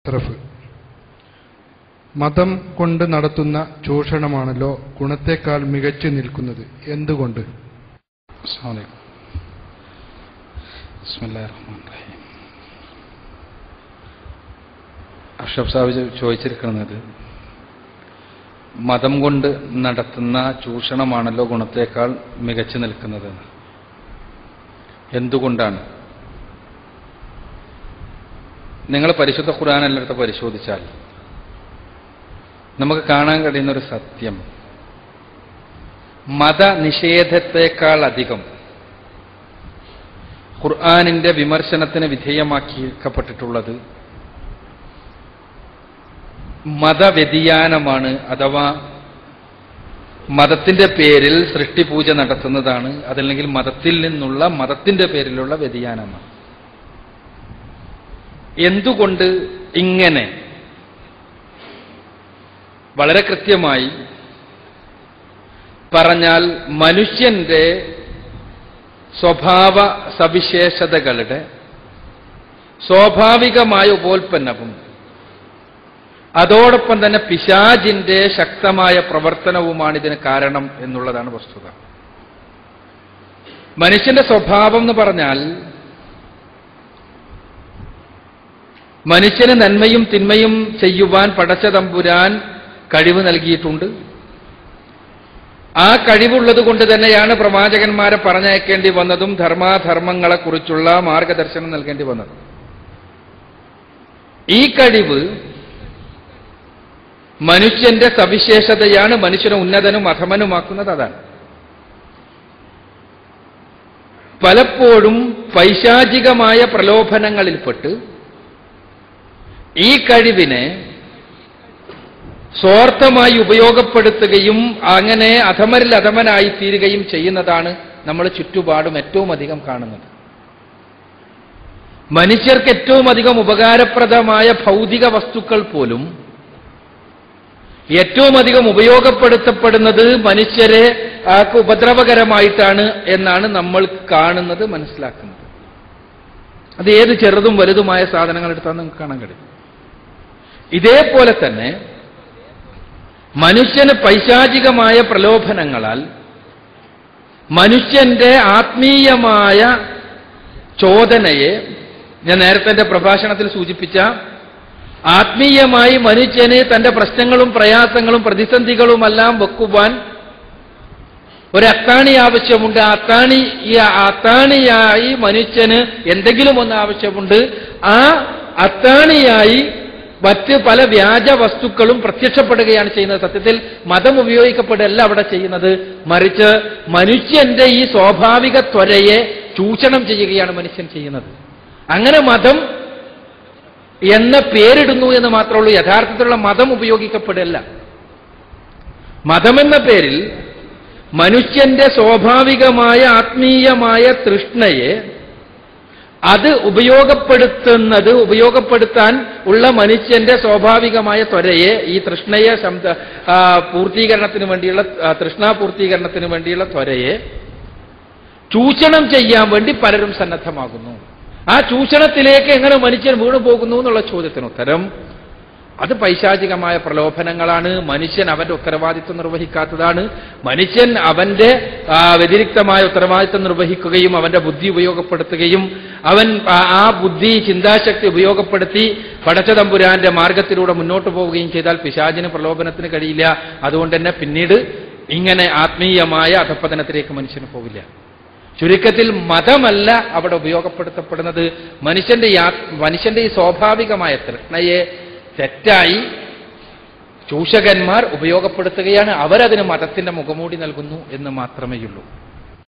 അഷ്റഫ് മതം കൊണ്ട് നടത്തുന്ന ചൂഷണമാണല്ലോ ഗുണത്തേക്കാൾ മികച്ചു നിൽക്കുന്നത് എന്തുകൊണ്ട് അസ്സാം വലൈക്കും ബിസ്മില്ലാ റഹ്മാൻ റഹീം അഷഫ് സാഹിബ് ചോ- ചോദിച്ചിരിക്കുന്നത് മതം കൊണ്ട് നടത്തുന്ന ചൂഷണമാണല്ലോ ഗുണത്തേക്കാൾ മികച്ചു നിൽക്കുന്നത് എന്തുകൊണ്ടാണ് നിങ്ങൾ പരിശുദ്ധ ഖുർആൻ എല്ലായിടത്തും പരിശോധിച്ചാൽ നമുക്ക് കാണാൻ കഴിയുന്ന ഒരു സത്യം മതനിഷേധത്തെക്കാൾ അധികം ഖുർആാനിന്റെ വിമർശനത്തിന് വിധേയമാക്കിക്കപ്പെട്ടിട്ടുള്ളത് മതവ്യതിയാനമാണ് അഥവാ മതത്തിന്റെ പേരിൽ സൃഷ്ടിപൂജ നടത്തുന്നതാണ് അതല്ലെങ്കിൽ മതത്തിൽ നിന്നുള്ള മതത്തിന്റെ പേരിലുള്ള വ്യതിയാനമാണ് എന്തുകൊണ്ട് ഇങ്ങനെ വളരെ കൃത്യമായി പറഞ്ഞാൽ മനുഷ്യന്റെ സ്വഭാവ സവിശേഷതകളുടെ സ്വാഭാവികമായ ഉപോൽപ്പന്നവും അതോടൊപ്പം തന്നെ പിശാജിന്റെ ശക്തമായ പ്രവർത്തനവുമാണ് ഇതിന് കാരണം എന്നുള്ളതാണ് വസ്തുത മനുഷ്യന്റെ സ്വഭാവം എന്ന് പറഞ്ഞാൽ മനുഷ്യന് നന്മയും തിന്മയും ചെയ്യുവാൻ പടച്ച തമ്പുരാൻ കഴിവ് നൽകിയിട്ടുണ്ട് ആ കഴിവുള്ളത് കൊണ്ട് തന്നെയാണ് പ്രവാചകന്മാരെ പറഞ്ഞയക്കേണ്ടി വന്നതും ധർമാധർമ്മങ്ങളെക്കുറിച്ചുള്ള മാർഗദർശനം നൽകേണ്ടി വന്നതും ഈ കഴിവ് മനുഷ്യന്റെ സവിശേഷതയാണ് മനുഷ്യനെ ഉന്നതനും അധമനുമാക്കുന്നത് അതാണ് പലപ്പോഴും പൈശാചികമായ പ്രലോഭനങ്ങളിൽപ്പെട്ട് ഈ കഴിവിനെ സ്വാർത്ഥമായി ഉപയോഗപ്പെടുത്തുകയും അങ്ങനെ അധമരിൽ അധമനായി തീരുകയും ചെയ്യുന്നതാണ് നമ്മൾ ചുറ്റുപാടും ഏറ്റവും അധികം കാണുന്നത് മനുഷ്യർക്ക് ഏറ്റവും അധികം ഉപകാരപ്രദമായ ഭൗതിക വസ്തുക്കൾ പോലും ഏറ്റവും അധികം ഉപയോഗപ്പെടുത്തപ്പെടുന്നത് മനുഷ്യരെ ആക്ക് ഉപദ്രവകരമായിട്ടാണ് എന്നാണ് നമ്മൾ കാണുന്നത് മനസ്സിലാക്കുന്നത് അത് ഏത് ചെറുതും വലുതുമായ സാധനങ്ങൾ എടുത്താൽ നമുക്ക് കാണാൻ കഴിയും ഇതേപോലെ തന്നെ മനുഷ്യന് പൈശാചികമായ പ്രലോഭനങ്ങളാൽ മനുഷ്യന്റെ ആത്മീയമായ ചോദനയെ ഞാൻ നേരത്തെ എന്റെ പ്രഭാഷണത്തിൽ സൂചിപ്പിച്ച ആത്മീയമായി മനുഷ്യന് തന്റെ പ്രശ്നങ്ങളും പ്രയാസങ്ങളും പ്രതിസന്ധികളുമെല്ലാം വെക്കുവാൻ ഒരു അത്താണി ആവശ്യമുണ്ട് ആ അത്താണി ഈ അത്താണിയായി മനുഷ്യന് എന്തെങ്കിലും ഒന്ന് ആവശ്യമുണ്ട് ആ അത്താണിയായി മറ്റ് പല വ്യാജ വസ്തുക്കളും പ്രത്യക്ഷപ്പെടുകയാണ് ചെയ്യുന്നത് സത്യത്തിൽ മതം ഉപയോഗിക്കപ്പെടുകയല്ല അവിടെ ചെയ്യുന്നത് മറിച്ച് മനുഷ്യന്റെ ഈ സ്വാഭാവിക ത്വരയെ ചൂഷണം ചെയ്യുകയാണ് മനുഷ്യൻ ചെയ്യുന്നത് അങ്ങനെ മതം എന്ന പേരിടുന്നു എന്ന് മാത്രമേ ഉള്ളൂ യഥാർത്ഥത്തിലുള്ള മതം ഉപയോഗിക്കപ്പെടില്ല മതമെന്ന പേരിൽ മനുഷ്യന്റെ സ്വാഭാവികമായ ആത്മീയമായ തൃഷ്ണയെ അത് ഉപയോഗപ്പെടുത്തുന്നത് ഉപയോഗപ്പെടുത്താൻ ഉള്ള മനുഷ്യന്റെ സ്വാഭാവികമായ ത്വരയെ ഈ തൃഷ്ണയെ ശബ്ദ ആ, പൂർത്തീകരണത്തിന് വേണ്ടിയുള്ള ആ, തൃഷ്ണാ പൂർത്തീകരണത്തിന് വേണ്ടിയുള്ള ത്വരയെ ചൂഷണം ചെയ്യാൻ വേണ്ടി പലരും സന്നദ്ധമാകുന്നു ആ ചൂഷണത്തിലേക്ക് എങ്ങനെ മനുഷ്യൻ വീണു പോകുന്നു എന്നുള്ള ചോദ്യത്തിന് ഉത്തരം അത് പൈശാചികമായ പ്രലോഭനങ്ങളാണ് മനുഷ്യൻ അവന്റെ ഉത്തരവാദിത്വം നിർവഹിക്കാത്തതാണ് മനുഷ്യൻ അവന്റെ ആ, വ്യതിരിക്തമായ ഉത്തരവാദിത്വം നിർവഹിക്കുകയും അവന്റെ ബുദ്ധി ഉപയോഗപ്പെടുത്തുകയും അവൻ ആ- ആ ബുദ്ധി ചിന്താശക്തി ഉപയോഗപ്പെടുത്തി പടച്ചതമ്പുരാന്റെ മാർഗത്തിലൂടെ മുന്നോട്ട് പോവുകയും ചെയ്താൽ പിശാചിന് പ്രലോഭനത്തിന് കഴിയില്ല അതുകൊണ്ട് തന്നെ പിന്നീട് ഇങ്ങനെ ആത്മീയമായ അധപ്പതനത്തിലേക്ക് മനുഷ്യന് പോവില്ല ചുരുക്കത്തിൽ മതമല്ല അവിടെ ഉപയോഗപ്പെടുത്തപ്പെടുന്നത് മനുഷ്യന്റെ ഈ ആത്- മനുഷ്യന്റെ ഈ സ്വാഭാവികമായ തൃഷ്ണയെ തെറ്റായി ചൂഷകന്മാർ ഉപയോഗപ്പെടുത്തുകയാണ് അവരതിന് മതത്തിന്റെ മുഖമൂടി നൽകുന്നു എന്ന് മാത്രമേയുള്ളൂ